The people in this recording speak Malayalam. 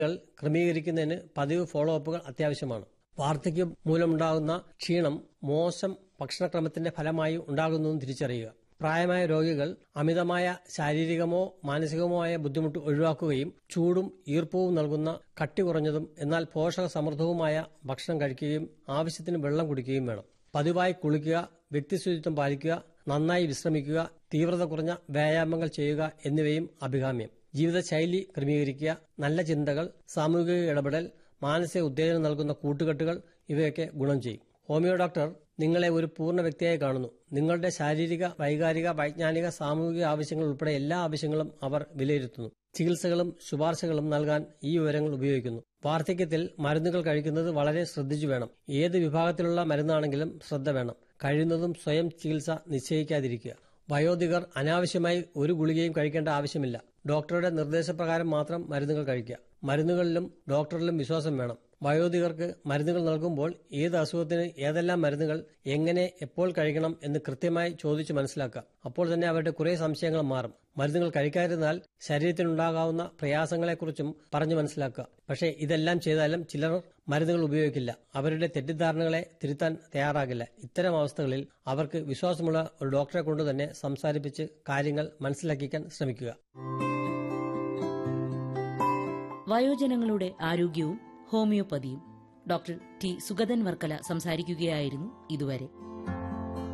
കൾ ക്രമീകരിക്കുന്നതിന് പതിവ് ഫോളോ അപ്പുകൾ അത്യാവശ്യമാണ് വാർദ്ധക്യം മൂലമുണ്ടാകുന്ന ക്ഷീണം മോശം ഭക്ഷണക്രമത്തിന്റെ ഫലമായി ഉണ്ടാകുന്നതും തിരിച്ചറിയുക പ്രായമായ രോഗികൾ അമിതമായ ശാരീരികമോ മാനസികമോ ആയ ബുദ്ധിമുട്ട് ഒഴിവാക്കുകയും ചൂടും ഈർപ്പവും നൽകുന്ന കട്ടി കുറഞ്ഞതും എന്നാൽ പോഷക സമൃദ്ധവുമായ ഭക്ഷണം കഴിക്കുകയും ആവശ്യത്തിന് വെള്ളം കുടിക്കുകയും വേണം പതിവായി കുളിക്കുക വ്യക്തിശുചിത്വം പാലിക്കുക നന്നായി വിശ്രമിക്കുക തീവ്രത കുറഞ്ഞ വ്യായാമങ്ങൾ ചെയ്യുക എന്നിവയും അഭികാമ്യം ജീവിതശൈലി ക്രമീകരിക്കുക നല്ല ചിന്തകൾ സാമൂഹിക ഇടപെടൽ മാനസിക ഉത്തേജനം നൽകുന്ന കൂട്ടുകെട്ടുകൾ ഇവയൊക്കെ ഗുണം ചെയ്യും ഹോമിയോ ഡോക്ടർ നിങ്ങളെ ഒരു പൂർണ്ണ വ്യക്തിയായി കാണുന്നു നിങ്ങളുടെ ശാരീരിക വൈകാരിക വൈജ്ഞാനിക സാമൂഹിക ആവശ്യങ്ങൾ ഉൾപ്പെടെ എല്ലാ ആവശ്യങ്ങളും അവർ വിലയിരുത്തുന്നു ചികിത്സകളും ശുപാർശകളും നൽകാൻ ഈ വിവരങ്ങൾ ഉപയോഗിക്കുന്നു വാർദ്ധക്യത്തിൽ മരുന്നുകൾ കഴിക്കുന്നത് വളരെ ശ്രദ്ധിച്ചു വേണം ഏത് വിഭാഗത്തിലുള്ള മരുന്നാണെങ്കിലും ശ്രദ്ധ വേണം കഴിയുന്നതും സ്വയം ചികിത്സ നിശ്ചയിക്കാതിരിക്കുക വയോധികർ അനാവശ്യമായി ഒരു ഗുളികയും കഴിക്കേണ്ട ആവശ്യമില്ല ഡോക്ടറുടെ നിർദ്ദേശപ്രകാരം മാത്രം മരുന്നുകൾ കഴിക്കുക മരുന്നുകളിലും ഡോക്ടറിലും വിശ്വാസം വേണം വയോധികർക്ക് മരുന്നുകൾ നൽകുമ്പോൾ ഏത് അസുഖത്തിന് ഏതെല്ലാം മരുന്നുകൾ എങ്ങനെ എപ്പോൾ കഴിക്കണം എന്ന് കൃത്യമായി ചോദിച്ചു മനസ്സിലാക്കുക അപ്പോൾ തന്നെ അവരുടെ കുറെ സംശയങ്ങൾ മാറും മരുന്നുകൾ കഴിക്കാതിരുന്നാൽ ശരീരത്തിനുണ്ടാകാവുന്ന പ്രയാസങ്ങളെക്കുറിച്ചും പറഞ്ഞു മനസ്സിലാക്കുക പക്ഷേ ഇതെല്ലാം ചെയ്താലും ചിലർ മരുന്നുകൾ ഉപയോഗിക്കില്ല അവരുടെ തെറ്റിദ്ധാരണകളെ തിരുത്താൻ തയ്യാറാകില്ല ഇത്തരം അവസ്ഥകളിൽ അവർക്ക് വിശ്വാസമുള്ള ഒരു ഡോക്ടറെ കൊണ്ട് തന്നെ സംസാരിപ്പിച്ച് കാര്യങ്ങൾ മനസ്സിലാക്കിക്കാൻ ശ്രമിക്കുക വയോജനങ്ങളുടെ ആരോഗ്യവും ഹോമിയോപ്പതിയും ഡോക്ടർ ടി സുഗതൻ വർക്കല സംസാരിക്കുകയായിരുന്നു ഇതുവരെ